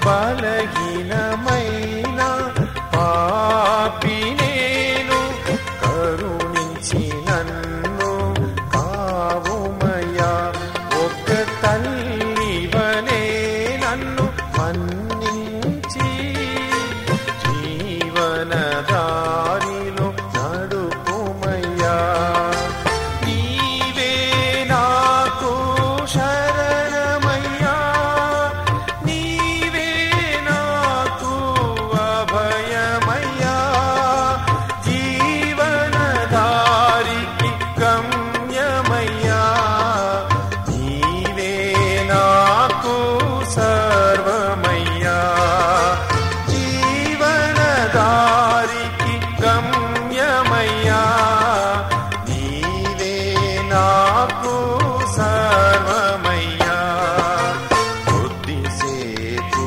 బలహీనమైన పాపి నేను కరుణించి నన్ను కావుమయ్యా ఒక్క తల్లివనే నన్ను మన్నించి జీవన దారిలో నడుపుమయ్యా నీవే నాకు శరణమయ్యా నీవే నాకు అభయమయ్యా జీవన దారికి గమ్యమయ్యా నీవే నాకు సర్వమయ్యా జీవన దారికి గమ్యమయ్యా నీవే నాకు సర్వమయ్యా కొద్దిసేపు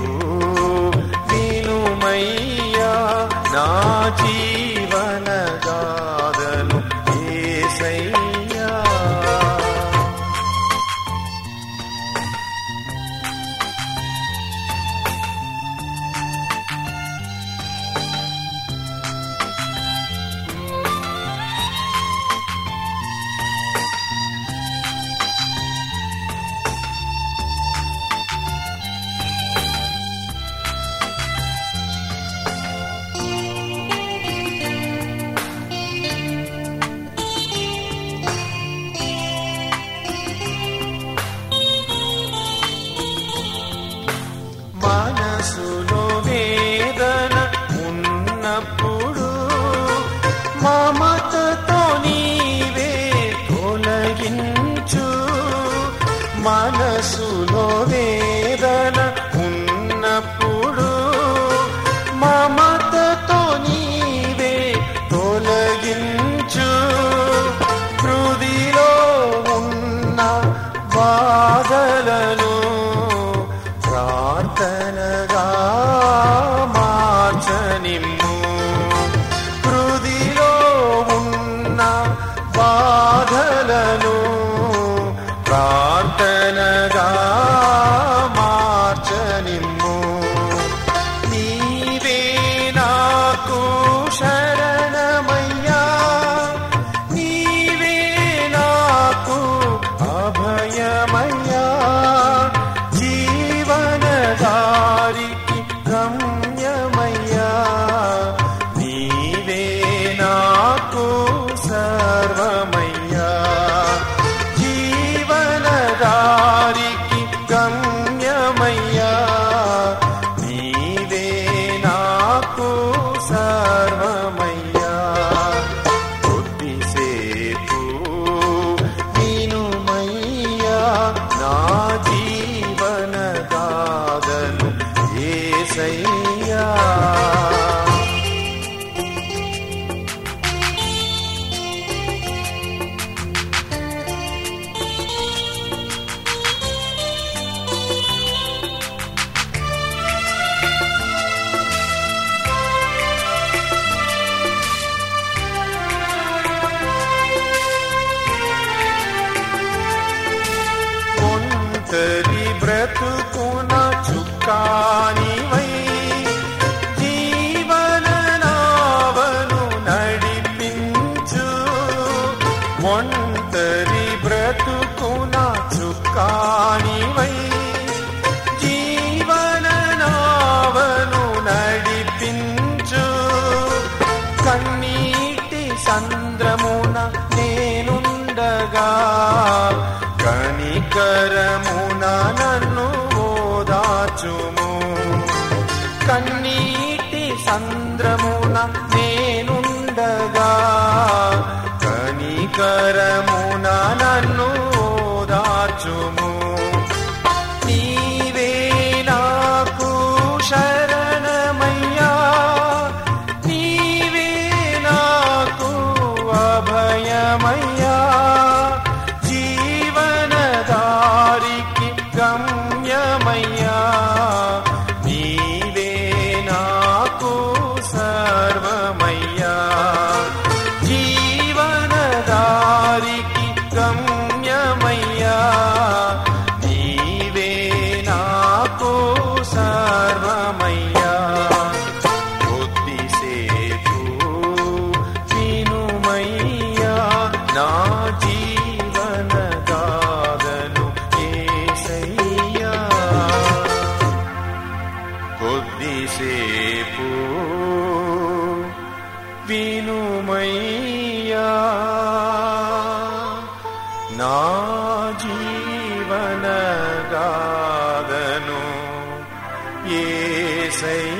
వినుమయ్యా నా జీవన గాథను ఏసయ్యా మనసులో వేదన ఉన్నప్పుడు మమతతో నీవే తొలగించు మనసులో వేదన ఉన్నప్పుడు మమతతో నీవే తొలగించు హృదిలో ఉన్న బాధలను ప్రార్థనగా మార్చనిమ్ము హృదిలో ఉన్న బాధలను ప్రార్థనగా మార్చనిమ్ము నీవే నాకు శరణమయ్యా నీవే నాకు అభయమయ్యా జీవన దారికి గమ్యమయ్యా నీవే నాకు సర్వమయ్యా జీవన దారికి గమ్యమయ్యా నీవే నాకు సర్వమయ్యా కొద్దిసేపు వినుమయ్యా నా జీవన గాథను ఏసయ్యా ఒంటరి బ్రతుకున చుక్కానివై జీవన నావను నడిపించు ఒంటరి బ్రతుకున చుక్కానివై జీవన నావను నడిపించు కన్నీటి సంద్రమున నేనుండగా కనికరమున నన్ను ఓదాచుము కన్నీటి సంద్రమున నేనుండగా కనికరమున నన్ను ఓదాచుము నీవే నాకు శరణమయ్యా నీవే నాకు అభయమయ్యా జీవన దారికి గమ్యమయ్యా నీవే నాకు సర్వమయ్యా జీవన దారికి గమ్యమయ్యా నీవే నాకు సర్వ కొద్దిసేపు వినుమయ్యా నా జీవన గాదను ఏసయ్యా